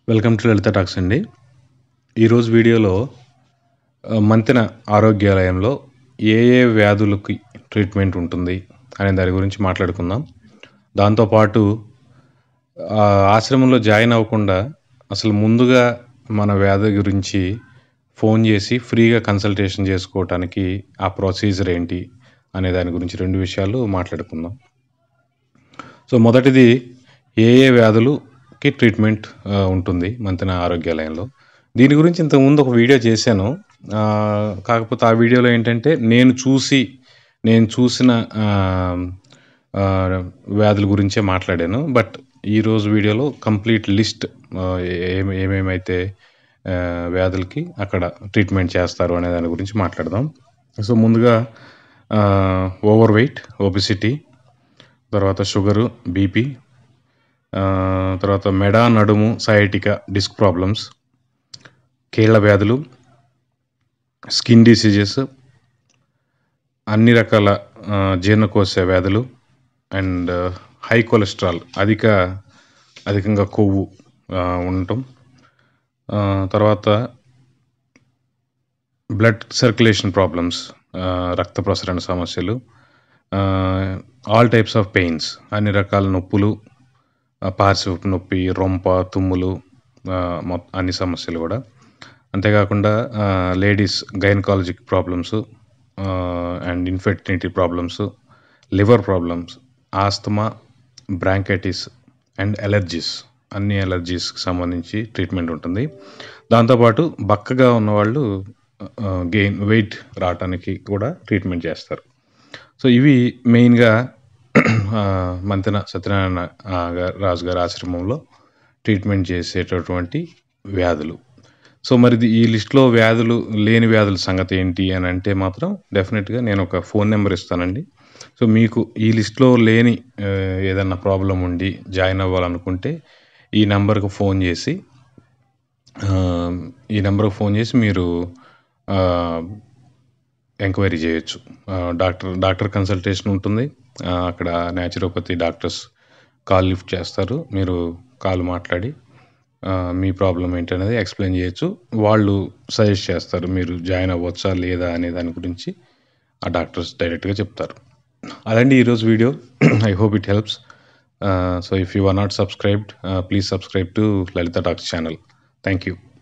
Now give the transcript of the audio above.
welcome to Lalitha talks అండి ఈరోజు వీడియోలో ఆ, మంతెన ఆరోగ్యాలయంలో ఏ ఏ వ్యాధులకి ట్రీట్మెంట్ ఉంటుంది అనే దాని గురించి మాట్లాడుకుందాం దాంతోపాటు ఆ, ఆశ్రమంలో జాయిన్ అవ్వకుండా అసలు ముందుగా మన వ్యాధి గురించి ఫోన్ చేసి ఫ్రీగా కన్సల్టేషన్ చేసుకోవటానికి ఆ ప్రొసీజర్ ఏంటి అనే దాని గురించి రెండు విషయాలు మాట్లాడుకుందాం సో మొదటిది ఏ ఏ వ్యాధులుకి ట్రీట్మెంట్ ఆ, ఉంటుంది మంతెన ఆరోగ్యాలయంలో దీని గురించి ఇంతకుముందు ఒక వీడియో చేశాను ఆ, కాకపోతే ఆ వీడియోలో ఏంటంటే నేను చూసి నేను చూసిన ఆ, ఆ, వ్యాధుల గురించే మాట్లాడాను బట్ ఈరోజు వీడియోలో కంప్లీట్ లిస్ట్ ఏమి ఏమేమైతే ఆ, వ్యాధులకి అక్కడ ట్రీట్మెంట్ చేస్తారు అనే దాని గురించి మాట్లాడదాం సో ముందుగా ఓవర్ వెయిట్ ఒబిసిటీ తర్వాత షుగరు బీపీ తర్వాత మెడ నడుము సయాటిక డిస్క్ ప్రాబ్లమ్స్ కీళ్ళ వ్యాధులు స్కిన్ డిసీజెస్ అన్ని రకాల ఆ, జీర్ణకోశ వ్యాధులు అండ్ హై కొలెస్ట్రాల్ అధిక అధికంగా కొవ్వు ఆ, ఉండటం ఆ, తర్వాత బ్లడ్ సర్క్యులేషన్ ప్రాబ్లమ్స్ రక్త ప్రసరణ సమస్యలు ఆల్ టైప్స్ ఆఫ్ పెయిన్స్ అన్ని రకాల నొప్పులు ఆ, పార్శ్వపు నొప్పి రొంప తుమ్ములు ఆ, మొ- అన్ని సమస్యలు కూడా అంతేకాకుండా ladies gynaecologic problems and infertility problems liver problems asthma bronchitis and allergies అన్ని ఎలర్జీస్కి సంబంధించి ట్రీట్మెంట్ ఉంటుంది దాంతోపాటు బక్కగా ఉన్నవాళ్ళు గెయిన్ వెయిట్ రావడానికి కూడా ట్రీట్మెంట్ చేస్తారు సో ఇవి మెయిన్గా ఆ, మంతెన సత్యనారాయణ ఆ, గా- రాజు గారి ఆశ్రమంలో ట్రీట్మెంట్ చేసేటటువంటి వ్యాధులు సో మరి ఇది- ఈ లిస్ట్లో వ్యాధులు లేని వ్యాధుల సంగతి ఏంటి అని అంటే మాత్రం డెఫినెట్గా నేను ఒక ఫోన్ నెంబర్ ఇస్తానండి సో మీకు ఈ లిస్ట్లో లేని ఆ, ఏదన్నా ప్రాబ్లం ఉండి జాయిన్ అవ్వాలనుకుంటే ఈ నెంబర్కి ఫోన్ చేసి ఆ, ఈ నెంబర్కి ఫోన్ చేసి మీరు ఆ, ఎంక్వైరీ చేయొచ్చు ఆ, డాక్టర్ డాక్టర్ కన్సల్టేషన్ ఉంటుంది ఆ, అక్కడ న్యాచురోపతి డాక్టర్స్ కాల్ లిఫ్ట్ చేస్తారు మీరు కాల్ మాట్లాడి ఆ, మీ ప్రాబ్లం ఏంటనేది ఎక్స్ప్లెయిన్ చేయొచ్చు వాళ్ళు సజెస్ట్ చేస్తారు మీరు జాయిన్ అవ్వచ్చా లేదా అనే దాని గురించి ఆ డాక్టర్స్ డైరెక్ట్గా చెప్తారు అదండి ఈరోజు video I hope it helps so if you are not subscribed please subscribe to Lalitha talks channel thank you